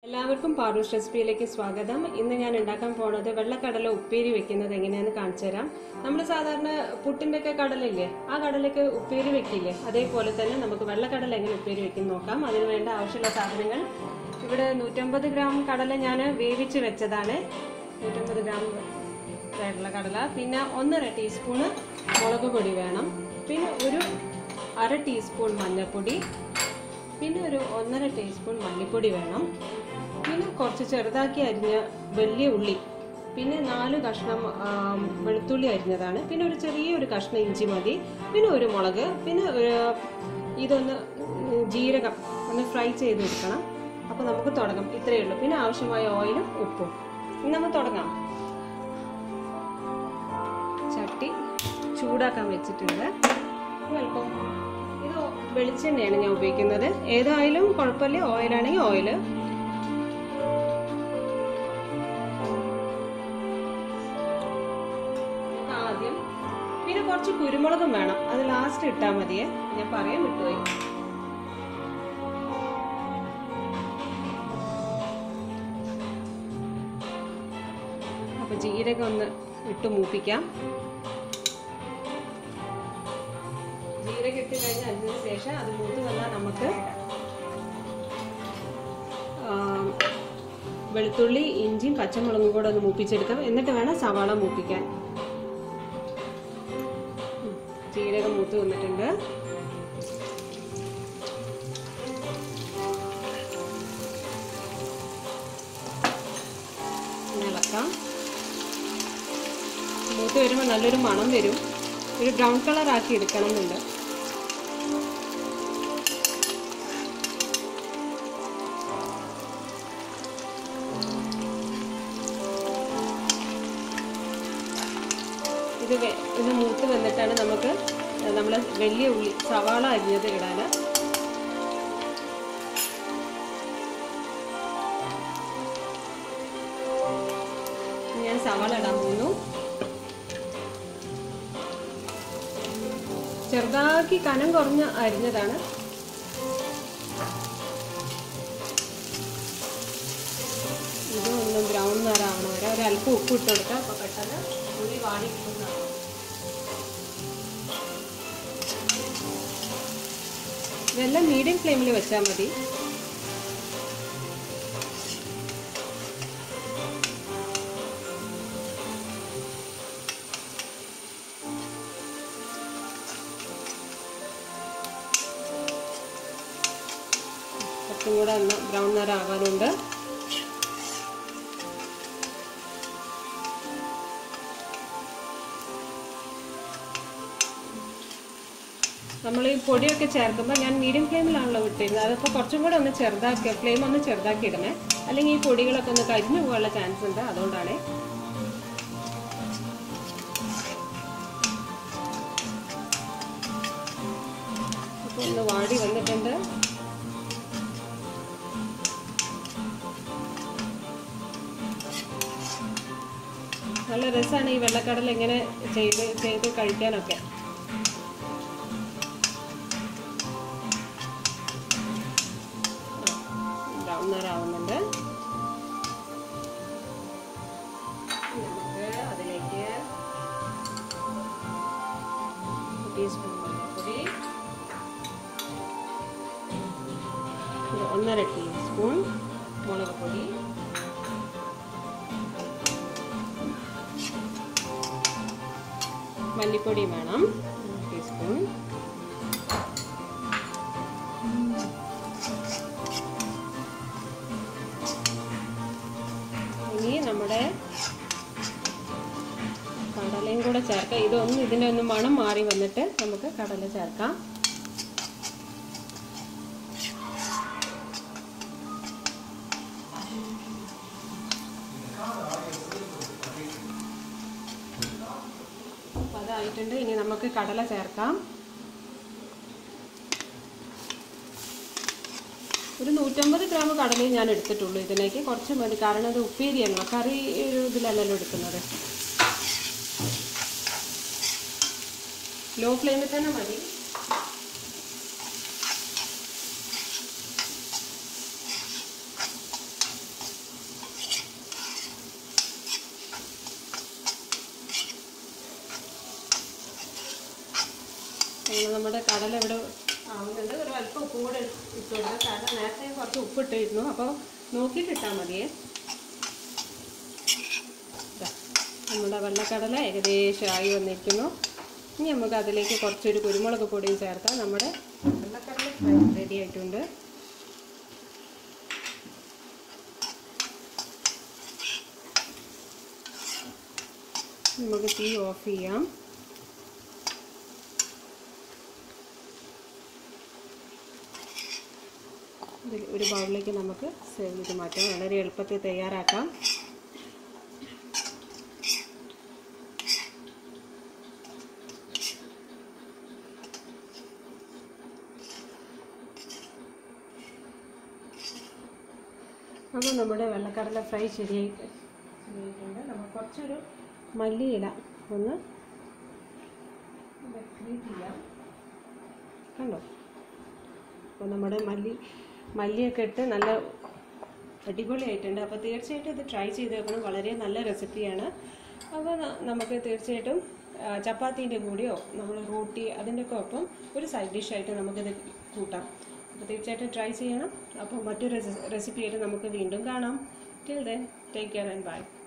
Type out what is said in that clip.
എല്ലാവർക്കും പാറൂസ് റെസിപ്പിയിലേക്ക് സ്വാഗതം ഇന്ന് ഞാൻ ഉണ്ടാക്കാൻ പോണത് വെള്ളക്കടല ഉപ്പേരി വെക്കുന്നത് എങ്ങനെയാന്ന് കാണിച്ചു തരാം നമ്മൾ സാധാരണ പുട്ടിന്റെ ഒക്കെ കടലില്ലേ ആ കടലൊക്കെ ഉപ്പേരി വെക്കില്ലേ അതേപോലെ തന്നെ നമുക്ക് വെള്ളക്കടല എങ്ങനെ ഉപ്പേരി വെക്കും നോക്കാം അതിന് വേണ്ട ആവശ്യമുള്ള സാധനങ്ങൾ ഇവിടെ നൂറ്റമ്പത് ഗ്രാം കടല ഞാൻ വേവിച്ച് വെച്ചതാണ് നൂറ്റമ്പത് ഗ്രാം വെള്ളക്കടല പിന്നെ ഒന്നര ടീസ്പൂണ് മുളക് പൊടി വേണം പിന്നെ ഒരു അര ടീസ്പൂൺ മഞ്ഞൾപ്പൊടി പിന്നെ ഒരു ഒന്നര ടീസ്പൂൺ മല്ലിപ്പൊടി വേണം പിന്നെ കുറച്ച് ചെറുതാക്കി അരിഞ്ഞ വലിയ ഉള്ളി പിന്നെ നാല് കഷ്ണം ആം, വെളുത്തുള്ളി അരിഞ്ഞതാണ് പിന്നെ ഒരു ചെറിയൊരു കഷ്ണം ഇഞ്ചി മതി പിന്നെ ഒരു മുളക് പിന്നെ ഒരു ഇതൊന്ന് ജീരകം ഒന്ന് ഫ്രൈ ചെയ്തെടുക്കണം അപ്പോൾ നമുക്ക് തുടങ്ങാം ഇത്രയേ ഉള്ളൂ പിന്നെ ആവശ്യമായ ഓയിലും ഉപ്പും ഇനി നമുക്ക് തുടങ്ങാം ചട്ടി ചൂടാക്കാൻ വെച്ചിട്ടുണ്ട് വെൽക്കം ഇത് വെളിച്ചെണ്ണയാണ് ഞാൻ ഉപയോഗിക്കുന്നത് ഏതായാലും കുഴപ്പമില്ല ഓയിലാണെങ്കിൽ ഓയില് ആദ്യം പിന്നെ കുറച്ച് കുരുമുളകും വേണം അത് ലാസ്റ്റ് ഇട്ടാൽ മതിയേ ഞാൻ പറയാൻ വിട്ടുപോയി അപ്പൊ ജീരകം ഒന്ന് ഇട്ട് മൂപ്പിക്കാം ജീരകം ഇട്ട് കഴിഞ്ഞ് അതിന് ശേഷം അത് മൂത്ത് വന്നാൽ നമുക്ക് ആ, വെളുത്തുള്ളി ഇഞ്ചിയും പച്ചമുളകും കൂടെ ഒന്ന് മൂപ്പിച്ചെടുക്കാം എന്നിട്ട് വേണം സവാള മൂപ്പിക്കാൻ ഉം, ജീരകം മൂത്ത് വന്നിട്ടുണ്ട് ഇനി ഇളക്കാം മൂത്ത് വരുമ്പോൾ നല്ലൊരു മണം വരും ഒരു ബ്രൗൺ കളർ ആക്കി എടുക്കണം എന്നുണ്ട് ഇത് വെ- ഇത് മൂത്ത് വന്നിട്ടാണ് നമുക്ക് നമ്മൾ വലിയ ഉള്ളി സവാള അരിഞ്ഞത് ഇടാൻ ഞാൻ സവാള ഇടാൻ പോകുന്നു ചെറുതാക്കി കനം കുറഞ്ഞ അരിഞ്ഞതാണ് ഇത് ഒന്ന് ബ്രൗൺ നിറാവണം വരെ ഒരു അല്പം ഉപ്പ് ഇട്ട് കൊടുക്കാം അപ്പോൾ പെട്ടെന്ന് ഉള്ളി വാടി കിട്ടുന്നതാണ് ഇതെല്ലാം മീഡിയം ഫ്ലെയിമിൽ വെച്ചാൽ മതി കുറച്ചും കൂടെ ഒന്ന് ബ്രൗൺ നിറം ആവാനുണ്ട് നമ്മൾ ഈ പൊടിയൊക്കെ ചേർക്കുമ്പോൾ ഞാൻ മീഡിയം ഫ്ലെയിമിലാണല്ലോ വിട്ടിരുന്നത് അതിപ്പോൾ കുറച്ചും കൂടെ ഒന്ന് ചെറുതാക്കി ഫ്ലെയിം ഒന്ന് ചെറുതാക്കി ഇടണേ അല്ലെങ്കിൽ ഈ പൊടികളൊക്കെ ഒന്ന് കരിഞ്ഞു പോകാനുള്ള ചാൻസ് ഉണ്ട് അതുകൊണ്ടാണ് അപ്പോൾ ഒന്ന് വാടി വന്നിട്ടുണ്ട് നല്ല രസമാണ് ഈ വെള്ളക്കടൽ ഇങ്ങനെ ചെയ്ത് ചെയ്ത് കഴിക്കാനൊക്കെ ബ്രൗൺ നിറാവുന്നുണ്ട് നമുക്ക് അതിലേക്ക് ഒരു ടീസ്പൂൺ മഞ്ഞൾപ്പൊടി ഒരു ഒന്നര ടീസ്പൂൺ മുളക് പൊടി മല്ലിപ്പൊടി വേണം ഒരു ടീസ്പൂൺ ഇനി നമ്മുടെ കടലയും കൂടെ ചേർക്കാം ഇതൊന്ന് ഇതിൻ്റെ ഒന്ന് മണം മാറി വന്നിട്ട് നമുക്ക് കടല ചേർക്കാം അപ്പോൾ അതായിട്ടുണ്ട് ഇനി നമുക്ക് കടല ചേർക്കാം ഒരു നൂറ്റമ്പത് ഗ്രാം കടലയും ഞാൻ എടുത്തിട്ടുള്ളൂ ഇതിലേക്ക് കുറച്ച് മതി കാരണം അത് ഉപ്പേരിയല്ലോ കറി ഒരു ഇതിലല്ലല്ലോ എടുക്കുന്നത് ലോ ഫ്ലെയിമിൽ തന്നെ മതി നമ്മുടെ കടല ഇവിടെ ആവുന്നുണ്ട് ഒരു അല്പം ഉപ്പ് കൂടെ ഇട്ട് കൊടുക്കുക കാരണം നേരത്തെ കുറച്ച് ഉപ്പ് ഇട്ടിരുന്നു അപ്പോൾ നോക്കിയിട്ട് ഇട്ടാൽ മതിയേ ദാ, നമ്മുടെ വെള്ളക്കടല ഏകദേശം ആയി വന്നിരിക്കുന്നു ഇനി നമുക്ക് അതിലേക്ക് കുറച്ചൊരു കുരുമുളക് പൊടിയും ചേർത്താൽ നമ്മുടെ വെള്ളക്കടല ഫ്രൈ റെഡി ആയിട്ടുണ്ട് നമുക്ക് തീ ഓഫ് ചെയ്യാം ഇതിൽ ഒരു ബൗളിലേക്ക് നമുക്ക് സേവ് ചെയ്ത് മാറ്റാം വളരെ എളുപ്പത്തിൽ തയ്യാറാക്കാം അപ്പോൾ നമ്മുടെ വെള്ളക്കടല ഫ്രൈ ശരിയായി ശരിയായിട്ടുണ്ട് നമ്മൾ കുറച്ചൊരു മല്ലിയില ഒന്ന് ഡെക്കറേറ്റ് ചെയ്യാം കണ്ടോ അപ്പോൾ നമ്മുടെ മല്ലി മല്ലിയൊക്കെ ഇട്ട് നല്ല അടിപൊളിയായിട്ടുണ്ട് അപ്പോൾ തീർച്ചയായിട്ടും ഇത് ട്രൈ ചെയ്ത് നോക്കണം വളരെ നല്ല റെസിപ്പിയാണ് അപ്പോൾ ന- നമുക്ക് തീർച്ചയായിട്ടും ആ, ചപ്പാത്തീൻ്റെ കൂടെയോ നമ്മൾ റോട്ടി അതിൻ്റെയൊക്കെ ഒപ്പം ഒരു സൈഡ് ഡിഷായിട്ട് നമുക്കിത് കൂട്ടാം അപ്പോൾ തീർച്ചയായിട്ടും ട്രൈ ചെയ്യണം അപ്പോൾ മറ്റൊരു റെസിപ്പി ആയിട്ട് നമുക്ക് വീണ്ടും കാണാം till then take care and by